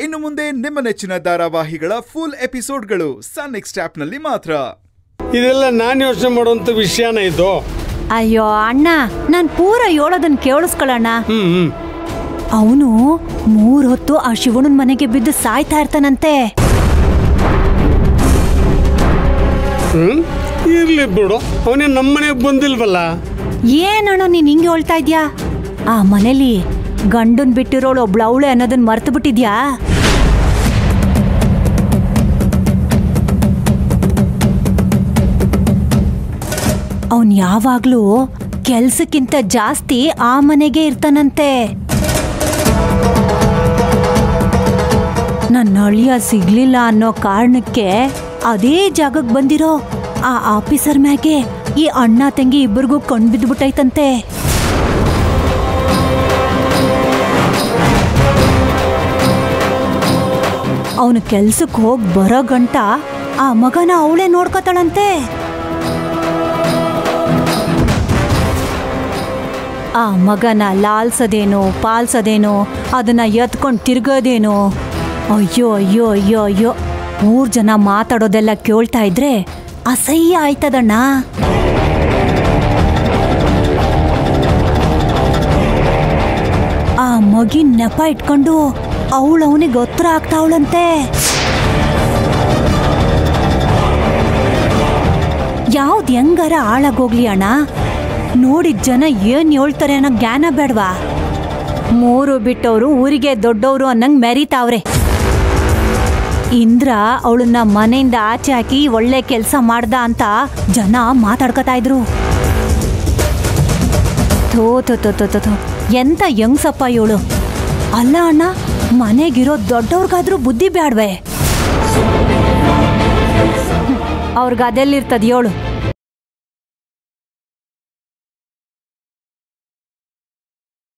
ಇನ್ನು ಮುಂದೆ ನಿಮ್ಮ ನೆಚ್ಚಿನ ಧಾರಾವಾಹಿಗಳ ಫುಲ್ ಎಪಿಸೋಡ್ಗಳು ಸನ್ ನೆಕ್ಸ್ಟ್ ಆಪ್ನಲ್ಲಿ ಮಾತ್ರ ಇದೆಲ್ಲ ನಾನು ಯೋಚನೆ ಮಾಡುವಂಥ ವಿಷಯನ ಇದು ಅಯ್ಯೋ ಅಣ್ಣ ನಾನ್ ಪೂರ ಹೇಳೋದನ್ನ ಕೇಳಿಸ್ಕೊಳ್ಳೋಣ ಹ್ಮ್ ಹ್ಮ್ ಅವನು ಮೂರ್ ಹೊತ್ತು ಆ ಶಿವಣ್ಣನ ಮನೆಗೆ ಬಿದ್ದು ಸಾಯ್ತಾ ಇರ್ತಾನಂತೆ ಹ್ಮ್ ಇರ್ಲಿ ಬಿಡು ಅವನೇ ನಮ್ಮನೆಗೆ ಬಂದಿಲ್ವಲ್ಲ ಏನಣ್ಣ ನೀನ್ ಹಿಂಗೆ ಹೇಳ್ತಾ ಇದ್ಯಾ ಆ ಮನೇಲಿ ಗಂಡನ್ ಬಿಟ್ಟಿರೋಳು ಒಬ್ಳು ಅವಳೆ ಅನ್ನೋದನ್ನ ಮರ್ತು ಬಿಟ್ಟಿದ್ಯಾ ಅವನ್ ಯಾವಾಗ್ಲೂ ಕೆಲ್ಸಕ್ಕಿಂತ ಜಾಸ್ತಿ ಆ ಮನೆಗೆ ಇರ್ತಾನಂತೆ ನನ್ನ ಅಳಿಯ ಸಿಗ್ಲಿಲ್ಲ ಅನ್ನೋ ಕಾರಣಕ್ಕೆ ಅದೇ ಜಾಗಕ್ಕೆ ಬಂದಿರೋ ಆ ಆಫೀಸರ್ ಮ್ಯಾಗೆ ಈ ಅಣ್ಣ ತಂಗಿ ಇಬ್ಬರಿಗೂ ಕಣ್ಬಿದ್ಬಿಟ್ಟೈತಂತೆ ಅವನು ಕೆಲ್ಸಕ್ಕೆ ಹೋಗಿ ಬರೋ ಗಂಟ ಆ ಮಗನ ಅವಳೇ ನೋಡ್ಕೋತಾಳಂತೆ ಆ ಮಗನ ಲಾಲ್ಸದೇನೋ ಪಾಲ್ಸದೇನೋ ಅದನ್ನ ಎತ್ಕೊಂಡು ತಿರ್ಗೋದೇನೋ ಅಯ್ಯೋ ಅಯ್ಯೋ ಅಯ್ಯೋ ಅಯ್ಯೋ ಮೂರ್ ಜನ ಮಾತಾಡೋದೆಲ್ಲ ಕೇಳ್ತಾ ಇದ್ರೆ ಅಸಹ್ಯ ಆಯ್ತದಣ್ಣ ಆ ಮಗಿನ್ ನೆಪ ಇಟ್ಕೊಂಡು ಅವಳು ಅವನಿಗೆ ಒತ್ತರ ಆಗ್ತಾವಳಂತೆ ಯಾವ್ದು ಹೆಂಗಾರ ಹಾಳಾಗೋಗ್ಲಿ ಅಣ್ಣ ನೋಡಿದ ಜನ ಏನ್ ಹೇಳ್ತಾರೆ ಅನ್ನೋ ಜ್ಞಾನ ಬೇಡ್ವಾ ಮೂರು ಬಿಟ್ಟವರು ಊರಿಗೆ ದೊಡ್ಡವರು ಅನ್ನಂಗ್ ಮೆರಿತಾವ್ರೆ ಇಂದ್ರ ಅವಳನ್ನ ಮನೆಯಿಂದ ಆಚೆ ಹಾಕಿ ಒಳ್ಳೆ ಕೆಲಸ ಮಾಡ್ದ ಅಂತ ಜನ ಮಾತಾಡ್ಕೊತಾ ಇದ್ರು ಥೋ ಥೋ ಥೋ ಥೋ ಥೋ ಥೋ. ಎಂತ ಯಂಗ್ಸಪ್ಪ ಇವಳು ಅಲ್ಲ ಅಣ್ಣ ಮನೆಗಿರೋ ದೊಡ್ಡವ್ರಿಗಾದ್ರೂ ಬುದ್ಧಿ ಬ್ಯಾಡ್ವೆ ಅವ್ರಿಗೆ ಅದೆಲ್ಲಿರ್ತದ ಹೇಳು